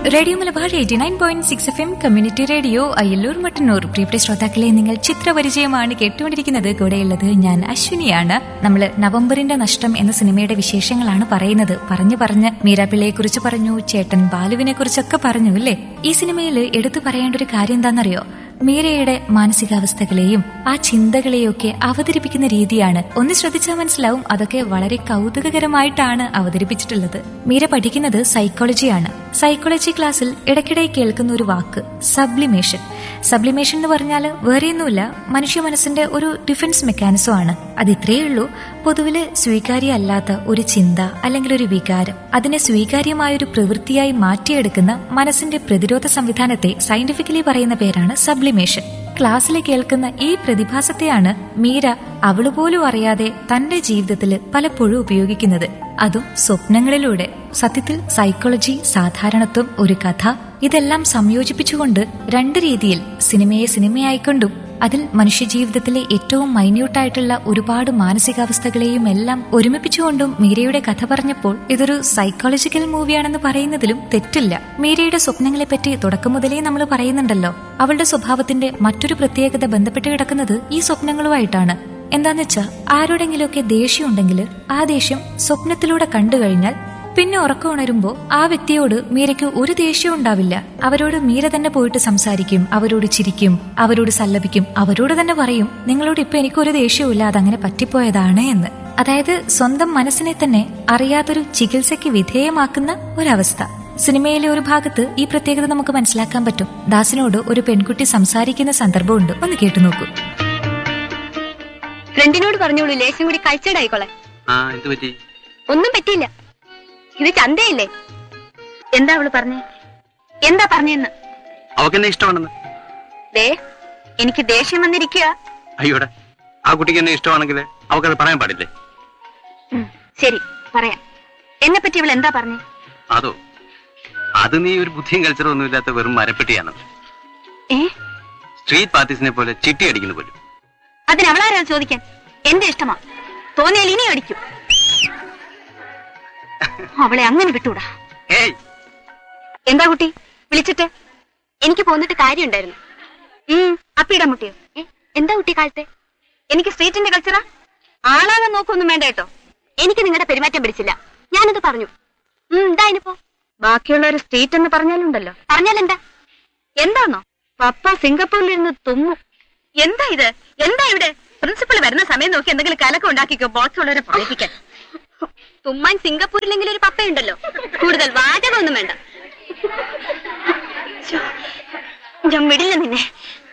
radio Malabar eighty nine point six F M community radio Ayyalloor Mattannur പ്രിയപ്പെട്ട ശ്രോതാക്കളെ നിങ്ങൾ ചിത്രപരിചയമാണ് കേട്ടുകൊണ്ടിരിക്കുന്നത് കൂടെയുള്ളത് ഞാൻ അശ്വിനിയാണ് നമ്മൾ നവംബറിന്റെ നഷ്ടം എന്ന സിനിമയുടെ വിശേഷങ്ങളാണ് പറയുന്നത് പറഞ്ഞു പറഞ്ഞ് മീരാപ്പിള്ളയെ കുറിച്ച് പറഞ്ഞു ചേട്ടൻ ബാലുവിനെ കുറിച്ചൊക്കെ പറഞ്ഞു അല്ലേ ഈ സിനിമയിൽ എടുത്തു പറയേണ്ട ഒരു കാര്യം എന്താണെന്നറിയോ മീരയുടെ മാനസികാവസ്ഥകളെയും ആ ചിന്തകളെയും ഒക്കെ അവതരിപ്പിക്കുന്ന രീതിയാണ് ഒന്ന് ശ്രദ്ധിച്ചാൽ മനസ്സിലാവും അതൊക്കെ വളരെ കൗതുകകരമായിട്ടാണ് അവതരിപ്പിച്ചിട്ടുള്ളത് മീര പഠിക്കുന്നത് സൈക്കോളജിയാണ് സൈക്കോളജി ക്ലാസ്സിൽ ഇടയ്ക്കിടെ കേൾക്കുന്ന ഒരു വാക്ക് സബ്ലിമേഷൻ സബ്ലിമേഷൻ എന്ന് പറഞ്ഞാൽ വേറെയൊന്നുമില്ല മനുഷ്യ മനസ്സിന്റെ ഒരു ഡിഫൻസ് മെക്കാനിസം ആണ് അത് ഇത്രയേ ഉള്ളൂ പൊതുവില് സ്വീകാര്യമല്ലാത്ത ഒരു ചിന്ത അല്ലെങ്കിൽ ഒരു വികാരം അതിനെ സ്വീകാര്യമായ ഒരു പ്രവൃത്തിയായി മാറ്റിയെടുക്കുന്ന മനസ്സിന്റെ പ്രതിരോധ സംവിധാനത്തെ സയന്റിഫിക്കലി പറയുന്ന പേരാണ് സബ്ലിമേഷൻ ക്ലാസ്സിൽ കേൾക്കുന്ന ഈ പ്രതിഭാസത്തെയാണ് മീര അവള് പോലും അറിയാതെ തന്റെ ജീവിതത്തിൽ പലപ്പോഴും ഉപയോഗിക്കുന്നത് അതും സ്വപ്നങ്ങളിലൂടെ സത്യത്തിൽ സൈക്കോളജി സാധാരണത്വം ഒരു കഥ ഇതെല്ലാം സംയോജിപ്പിച്ചുകൊണ്ട് രണ്ട് രീതിയിൽ സിനിമയെ സിനിമയായിക്കൊണ്ടും അതിൽ മനുഷ്യജീവിതത്തിലെ ഏറ്റവും മൈന്യൂട്ടായിട്ടുള്ള ഒരുപാട് മാനസികാവസ്ഥകളെയും എല്ലാം ഒരുമിപ്പിച്ചുകൊണ്ടും മീരയുടെ കഥ പറഞ്ഞപ്പോൾ ഇതൊരു സൈക്കോളജിക്കൽ മൂവിയാണെന്ന് പറയുന്നതിലും തെറ്റില്ല മീരയുടെ സ്വപ്നങ്ങളെപ്പറ്റി തുടക്കം മുതലേ നമ്മൾ പറയുന്നുണ്ടല്ലോ അവളുടെ സ്വഭാവത്തിന്റെ മറ്റൊരു പ്രത്യേകത ബന്ധപ്പെട്ട് കിടക്കുന്നത് ഈ സ്വപ്നങ്ങളുമായിട്ടാണ് എന്താന്ന് വെച്ചാൽ ആരോടെങ്കിലുമൊക്കെ ദേഷ്യമുണ്ടെങ്കിൽ ആ ദേഷ്യം സ്വപ്നത്തിലൂടെ കണ്ടു കഴിഞ്ഞാൽ പിന്നെ ഉറക്കം ഉണരുമ്പോ ആ വ്യക്തിയോട് മീരയ്ക്ക് ഒരു ദേഷ്യവും ഉണ്ടാവില്ല അവരോട് മീര തന്നെ പോയിട്ട് സംസാരിക്കും അവരോട് ചിരിക്കും അവരോട് സല്ലപിക്കും അവരോട് തന്നെ പറയും നിങ്ങളോട് ഇപ്പൊ എനിക്കൊരു ദേഷ്യവുമില്ല അതങ്ങനെ പറ്റിപ്പോയതാണ് എന്ന് അതായത് സ്വന്തം മനസ്സിനെ തന്നെ അറിയാത്തൊരു ചികിത്സയ്ക്ക് വിധേയമാക്കുന്ന ഒരവസ്ഥ സിനിമയിലെ ഒരു ഭാഗത്ത് ഈ പ്രത്യേകത നമുക്ക് മനസ്സിലാക്കാൻ പറ്റും ദാസിനോട് ഒരു പെൺകുട്ടി സംസാരിക്കുന്ന സന്ദർഭമുണ്ട് ഒന്ന് കേട്ടു നോക്കൂ ഫ്രണ്ടിനോട് പറഞ്ഞോളൂ ലേശം കൂടി കഴിച്ചടായിക്കോളെ ആ എന്ത് പറ്റി ഒന്നും പറ്റിയില്ല ഇത് ചന്തയല്ലേ എന്താ അവള് പറഞ്ഞേ എന്താ പറഞ്ഞെന്ന് അവക്കെന്നെ ഇഷ്ടമാണെന്ന് ദേ എനിക്ക് ദേഷ്യം വന്നിരിക്കുക അയ്യോടെ ആ കുട്ടിക്ക് എന്നെ ഇഷ്ടമാണെങ്കിൽ അവക്കത് പറയാൻ പാടില്ലേ ശരി പറയാം എന്നെ പറ്റി ഇവൾ എന്താ പറഞ്ഞേ അതോ അത് നീ ഒരു ബുദ്ധിയും കൾച്ചറും ഒന്നും ഇല്ലാത്ത വെറും മരപ്പെട്ടിയാണ് ഏ സ്ട്രീറ്റ് പാർട്ടീസിനെ പോലെ ചിട്ടി അടിക്കുന്ന പോലും അതിന് അവളാരാ ചോദിക്കാൻ എന്റെ ഇഷ്ടമാ തോന്നിയാൽ ഇനി അടിക്കും അവളെ അങ്ങനെ വിട്ടൂടാ ഏയ് എന്താ കുട്ടി വിളിച്ചിട്ട് എനിക്ക് പോന്നിട്ട് കാര്യമുണ്ടായിരുന്നു ഉം അപ്പിയിടാൻ മുട്ടിയോ ഏ, എന്താ കുട്ടി കാലത്തെ എനിക്ക് സ്ട്രീറ്റിന്റെ കൾച്ചറാ ആളാകാൻ നോക്കൊന്നും വേണ്ട കേട്ടോ എനിക്ക് നിങ്ങളുടെ പെരുമാറ്റം പിടിച്ചില്ല ഞാനത് പറഞ്ഞു ഉം എന്താ ഇനിപ്പോ ബാക്കിയുള്ള ഒരു സ്ട്രീറ്റ് എന്ന് പറഞ്ഞാലുണ്ടല്ലോ പറഞ്ഞാലെന്താ എന്താന്നോ പപ്പ സിംഗപ്പൂരിൽ ഇരുന്ന് തുമ്മു എന്താ ഇത് എന്താ ഇവിടെ പ്രിൻസിപ്പൾ വരുന്ന സമയം നോക്കി എന്തെങ്കിലും കലക്കം ഉണ്ടാക്കിക്കോ ബോക്സ് ഉള്ളവരെ പറയിപ്പിക്കാൻ തുമ്മാൻ സിംഗപ്പൂരിലെങ്കിലും ഒരു പപ്പയുണ്ടല്ലോ കൂടുതൽ വാചകമൊന്നും വേണ്ട ശ്ശോ, ഞാൻ വിടില്ല നിന്നെ